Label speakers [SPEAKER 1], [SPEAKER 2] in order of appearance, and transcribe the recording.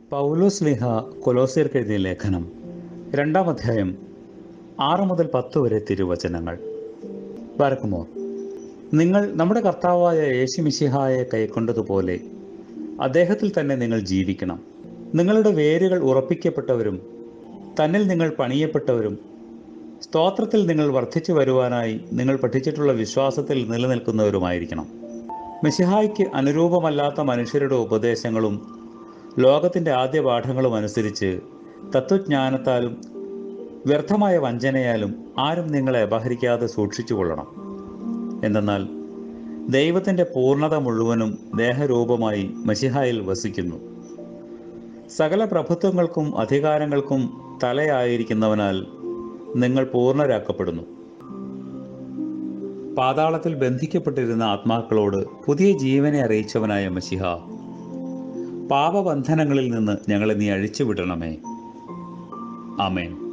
[SPEAKER 1] പൗലോസ് ലിഹ കൊലോസിയർക്ക് എഴുതിയ ലേഖനം രണ്ടാം അധ്യായം ആറ് മുതൽ പത്ത് വരെ തിരുവചനങ്ങൾ ബാരക്കുമോർ നിങ്ങൾ നമ്മുടെ കർത്താവായ യേശു മിശിഹായെ കൈക്കൊണ്ടതുപോലെ അദ്ദേഹത്തിൽ തന്നെ നിങ്ങൾ ജീവിക്കണം നിങ്ങളുടെ വേരുകൾ ഉറപ്പിക്കപ്പെട്ടവരും തന്നിൽ നിങ്ങൾ പണിയപ്പെട്ടവരും സ്തോത്രത്തിൽ നിങ്ങൾ വർദ്ധിച്ചു വരുവാനായി നിങ്ങൾ പഠിച്ചിട്ടുള്ള വിശ്വാസത്തിൽ നിലനിൽക്കുന്നവരുമായിരിക്കണം മെസ്സിഹായ്ക്ക് അനുരൂപമല്ലാത്ത മനുഷ്യരുടെ ഉപദേശങ്ങളും ലോകത്തിൻ്റെ ആദ്യ പാഠങ്ങളും അനുസരിച്ച് തത്വജ്ഞാനത്താലും വ്യർത്ഥമായ വഞ്ചനയാലും ആരും നിങ്ങളെ അപഹരിക്കാതെ സൂക്ഷിച്ചു കൊള്ളണം എന്തെന്നാൽ ദൈവത്തിൻ്റെ പൂർണ്ണത മുഴുവനും ദേഹരൂപമായി മഷിഹായിൽ വസിക്കുന്നു സകല പ്രഭുത്വങ്ങൾക്കും അധികാരങ്ങൾക്കും തലയായിരിക്കുന്നവനാൽ നിങ്ങൾ പൂർണ്ണരാക്കപ്പെടുന്നു പാതാളത്തിൽ ബന്ധിക്കപ്പെട്ടിരുന്ന ആത്മാക്കളോട് പുതിയ ജീവനെ അറിയിച്ചവനായ മഷിഹ പാപബന്ധനങ്ങളിൽ നിന്ന് ഞങ്ങളെ നീ അഴിച്ചുവിടണമേ ആമേൻ